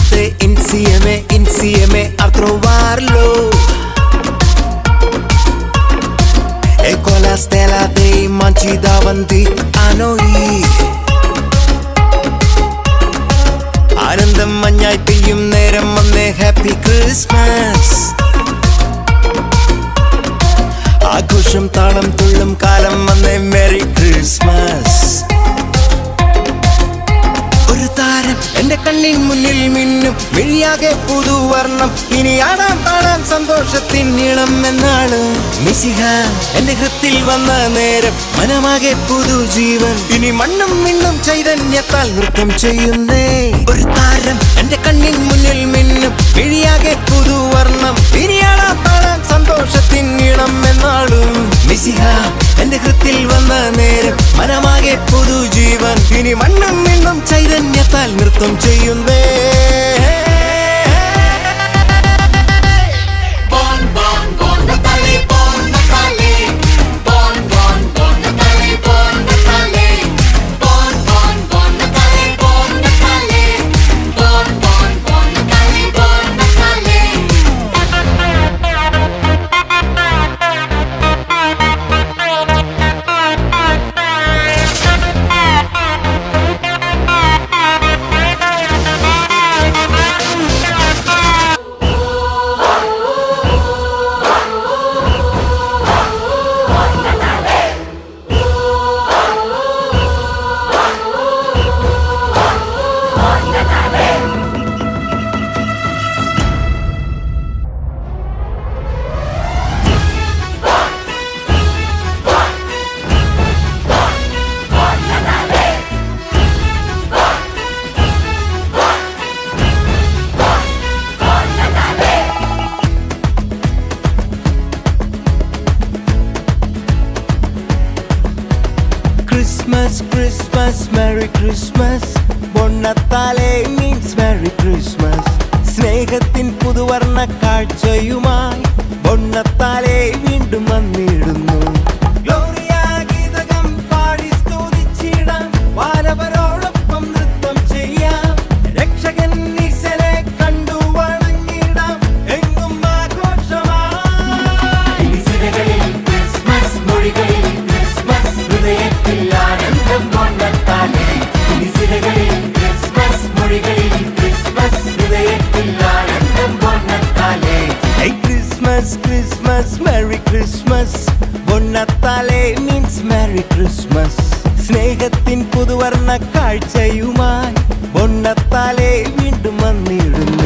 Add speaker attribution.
Speaker 1: notte insieme, insieme a trovarlo. E con la stella dei manci davanti a noi. ആനന്ദം മഞ്ഞായി പെയ്യും നേരം വന്നേ happy Christmas ആഘോഷം താളം തുള്ളും കാലം വന്നേ മെറി ക്രിസ്മസ് ഒരു താരം എന്റെ കണ്ണിൻ മുന്നിൽ മിന്നും മിഴിയാകെ പുതുവർണ്ണം ഇനി ആടാൻ പാടാൻ സന്തോഷത്തിൻ നീളം എന്നാണ് മിസിഹ എന്റെ ഹൃത്തിൽ വന്ന നേരം മനമാകെ പുതുജീവൻ ഇനി മണ്ണും മിണ്ണും ചൈതന്യത്താൽ നൃത്തം ചെയ്യുന്നേ ഒരു താരം എന്റെ കണ്ണിൻ മുന്നിൽ മിന്നും മിഴിയാകെ പുതുവർണ്ണം ഇനി ആടാൻ പാടാൻ സന്തോഷത്തിൻ നീളം എന്നാളും മിസിഹ എന്റെ ഹൃത്തിൽ വന്ന നേരം മനമാകെ പുതുജീവൻ ഇനി മണ്ണും മിണ്ണും ചൈതന്യത്താൽ നൃത്തം ചെയ്യുന്നേ
Speaker 2: Bon, bon, bon Natale, bon Natale. Bon, bon, bon Natale, bon Natale. Bon, bon, bon Natale, bon Natale. Bon, bon, bon Natale, bon Natale.
Speaker 1: Christmas Christmas merry Christmas പൊണ്ണത്താലെ മീൻസ് മെറി ക്രിസ്മസ് സ്നേഹത്തിൻ പുതുവർണ്ണ കാഴ്ചയുമായി പൊണ്ണത്താലെ വീണ്ടും വന്നിടുന്നു Gloria ഗീതകം പാടി സ്തുതിച്ചിടാം വാനവരോടൊപ്പം നൃത്തം ചെയ്യാം രക്ഷകൻ ഈശ്വരെ കണ്ടു വണങ്ങിടാം എങ്ങും ആഘോഷമായി
Speaker 2: നിസിരകളിൽ ക്രിസ്മസ് മൊഴികളിൽ ക്രിസ്മസ് ഹൃദയത്തിൽ ആനന്ദം കൊണ്ടെത്താലേ നിസിരകളിൽ ക്രിസ്മസ് മൊഴികളിൽ ക്രിസ്മസ് ഹൃദയത്തിൽ ആനന്ദം കൊണ്ടെത്താലേ
Speaker 1: Hey Christmas, Christmas, Merry Christmas പൊന്നത്താലെ മീൻസ് Merry Christmas സ്നേഹത്തിൻ പുതുവർണ്ണ കാഴ്ചയുമായി പൊന്നത്താലെ വീണ്ടും വന്നിടുന്നു